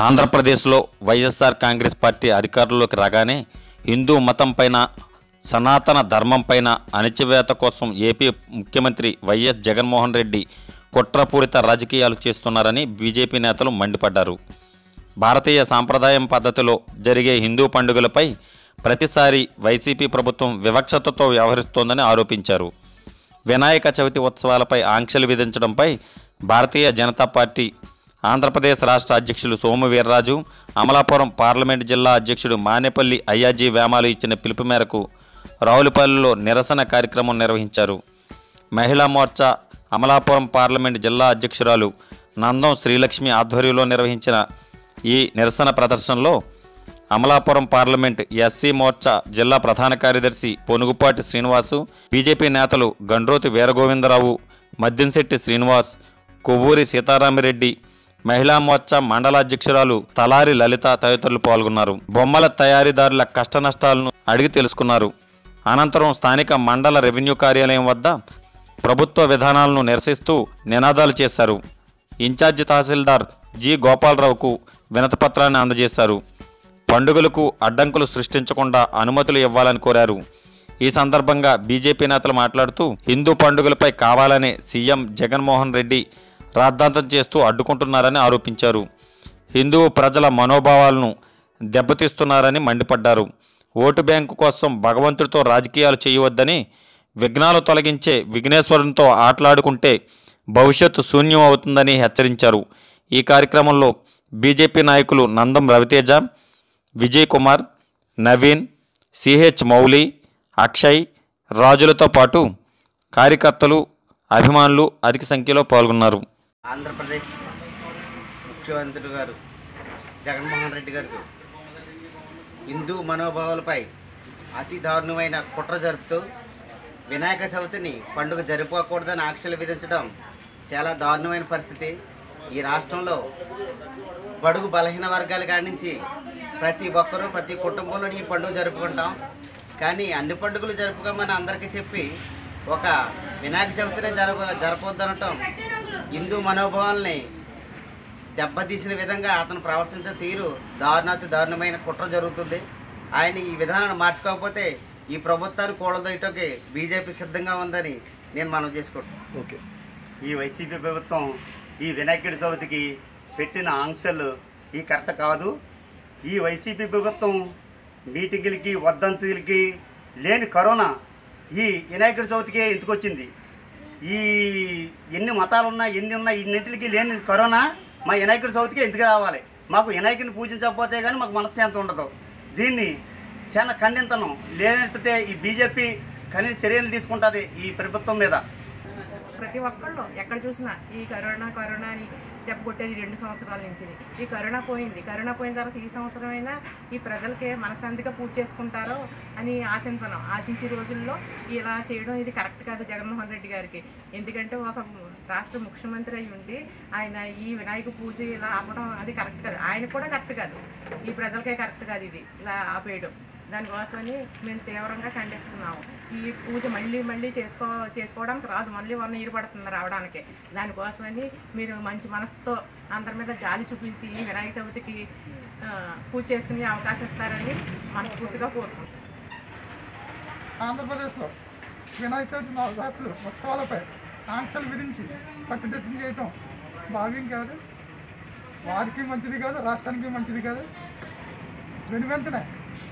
ఆంధ్రప్రదేశ్లో వైఎస్ఆర్ కాంగ్రెస్ పార్టీ అధికారంలోకి రాగానే హిందూ మతం పైన సనాతన ధర్మం పైన అణచివేత కోసం ఏపీ ముఖ్యమంత్రి వైఎస్ జగన్మోహన్ రెడ్డి కుట్రపూరిత రాజకీయాలు చేస్తున్నారని బీజేపీ నేతలు మండిపడ్డారు భారతీయ సాంప్రదాయం పద్ధతిలో జరిగే హిందూ పండుగలపై ప్రతిసారి వైసీపీ ప్రభుత్వం వివక్షతతో వ్యవహరిస్తోందని ఆరోపించారు వినాయక చవితి ఉత్సవాలపై ఆంక్షలు విధించడంపై భారతీయ జనతా పార్టీ ఆంధ్రప్రదేశ్ రాష్ట్ర అధ్యక్షులు సోము వీర్రాజు అమలాపురం పార్లమెంట్ జిల్లా అధ్యక్షుడు మానేపల్లి అయ్యాజీ వేమాలు ఇచ్చిన పిలుపు మేరకు రావులపల్లిలో నిరసన కార్యక్రమం నిర్వహించారు మహిళా మోర్చా అమలాపురం పార్లమెంట్ జిల్లా అధ్యక్షురాలు నందం శ్రీలక్ష్మి ఆధ్వర్యంలో నిర్వహించిన ఈ నిరసన ప్రదర్శనలో అమలాపురం పార్లమెంట్ ఎస్సీ మోర్చా జిల్లా ప్రధాన కార్యదర్శి పొనుగుపాటి శ్రీనివాసు బీజేపీ నేతలు గండ్రోతి వీరగోవిందరావు మద్దింశెట్టి శ్రీనివాస్ కొవ్వూరి సీతారామిరెడ్డి మహిళా మోర్చా మండల అధ్యక్షురాలు తలారి లలిత తదితరులు పాల్గొన్నారు బొమ్మల తయారీదారుల కష్టనష్టాలను అడిగి తెలుసుకున్నారు అనంతరం స్థానిక మండల రెవెన్యూ కార్యాలయం వద్ద ప్రభుత్వ విధానాలను నిరసిస్తూ నినాదాలు చేశారు ఇన్ఛార్జి తహసీల్దార్ జి గోపాలరావుకు వినతిపత్రాన్ని అందజేశారు పండుగలకు అడ్డంకులు సృష్టించకుండా అనుమతులు ఇవ్వాలని కోరారు ఈ సందర్భంగా బీజేపీ నేతలు మాట్లాడుతూ హిందూ పండుగలపై కావాలనే సీఎం జగన్మోహన్ రెడ్డి రాద్ధాంతం చేస్తూ అడ్డుకుంటున్నారని ఆరోపించారు హిందూ ప్రజల మనోభావాలను దెబ్బతీస్తున్నారని మండిపడ్డారు ఓటు బ్యాంకు కోసం భగవంతుడితో రాజకీయాలు చేయవద్దని విఘ్నాలు తొలగించే విఘ్నేశ్వరునితో ఆటలాడుకుంటే భవిష్యత్తు శూన్యం అవుతుందని హెచ్చరించారు ఈ కార్యక్రమంలో బీజేపీ నాయకులు నందం రవితేజ విజయ్ కుమార్ నవీన్ సిహెచ్ మౌలి అక్షయ్ రాజులతో పాటు కార్యకర్తలు అభిమానులు అధిక సంఖ్యలో పాల్గొన్నారు ఆంధ్రప్రదేశ్ ముఖ్యమంత్రి గారు జగన్మోహన్ రెడ్డి గారికి హిందూ మనోభావాలపై అతి దారుణమైన కుట్ర జరుపుతూ వినాయక చవితిని పండుగ జరుపుకోకూడదని ఆంక్షలు విధించడం చాలా దారుణమైన పరిస్థితి ఈ రాష్ట్రంలో బడుగు బలహీన వర్గాల కాడి నుంచి ప్రతి ఒక్కరూ ప్రతి కుటుంబంలో ఈ పండుగ జరుపుకుంటాం కానీ అన్ని పండుగలు జరుపుకోమని అందరికీ చెప్పి ఒక వినాయక చవితినే జరప జరపొద్దనటం హిందూ మనోభావాల్ని దెబ్బతీసిన విధంగా అతను ప్రవర్తించిన తీరు దారుణాతి దారుణమైన కుట్ర జరుగుతుంది ఆయన ఈ విధానాన్ని మార్చుకోకపోతే ఈ ప్రభుత్వాన్ని కూలదొయ్యటకి బీజేపీ సిద్ధంగా ఉందని నేను మనం చేసుకుంటాను ఓకే ఈ వైసీపీ ప్రభుత్వం ఈ వినాయకుడి చవితికి పెట్టిన ఆంక్షలు ఈ కరెక్ట్ కాదు ఈ వైసీపీ ప్రభుత్వం మీటింగులకి వద్దంతులకి లేని కరోనా ఈ వినాయకుడి చవితికే ఎందుకు వచ్చింది ఈ ఎన్ని మతాలు ఉన్నా ఎన్ని ఉన్నా ఇన్నింటికి లేని కరోనా మా వినాయకుడి చవితికి ఎందుకు రావాలి మాకు వినాయకుడిని పూజించకపోతే కానీ మాకు మనశ్శాంతి ఉండదు దీన్ని చాలా ఖండింతనం లేకపోతే ఈ బీజేపీ కనీస చర్యలు తీసుకుంటుంది ఈ ప్రభుత్వం మీద ప్రతి ఒక్కళ్ళు ఎక్కడ చూసినా ఈ కరోనా కరోనా అని స్టెప్ కొట్టేది రెండు సంవత్సరాల నుంచి ఈ కరోనా పోయింది కరోనా పోయిన తర్వాత ఈ సంవత్సరమైనా ఈ ప్రజలకే మనశాంతిగా పూజ చేసుకుంటారో అని ఆశించున్నాం ఆశించే రోజుల్లో ఇలా చేయడం ఇది కరెక్ట్ కాదు జగన్మోహన్ రెడ్డి గారికి ఎందుకంటే ఒక రాష్ట్ర ముఖ్యమంత్రి అయి ఉండి ఆయన ఈ వినాయక పూజ ఇలా ఆపడం అది కరెక్ట్ కాదు ఆయన కూడా కరెక్ట్ కాదు ఈ ప్రజలకే కరెక్ట్ కాదు ఇది ఇలా ఆపేయడం దానికోసమని మేము తీవ్రంగా ఖండిస్తున్నాము ఈ పూజ మళ్ళీ మళ్ళీ చేసుకో చేసుకోవడానికి రాదు మళ్ళీ వన్ ఇయర్ పడుతుంది రావడానికి దానికోసమని మీరు మంచి మనసుతో అందరి మీద జాలి చూపించి ఈ వినాయక చవితికి ఆ, పూజ చేసుకునే అవకాశం ఇస్తారని మనస్ఫూర్తిగా కోరుకుంటున్నాం ఆంధ్రప్రదేశ్లో వినాయక చవితి నవరాత్రులు ఉత్సవాలపై ఆంక్షలు విధించి కట్టుదిట్టం చేయటం భావ్యం కాదు వారికి మంచిది కాదు రాష్ట్రానికి మంచిది కాదు వెను వెంటనే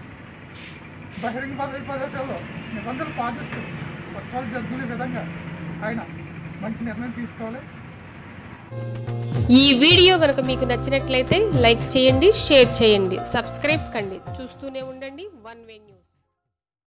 బహిరంగ ప్రదేశ ప్రదేశాల్లో నిబంధనలు పాటిస్తూ ఉత్సవాలు జరుపుకునే విధంగా ఆయన మంచి నిర్ణయం తీసుకోవాలి ఈ వీడియో కనుక మీకు నచ్చినట్లయితే లైక్ చేయండి షేర్ చేయండి సబ్స్క్రైబ్ కండి చూస్తూనే ఉండండి వన్ వే న్యూస్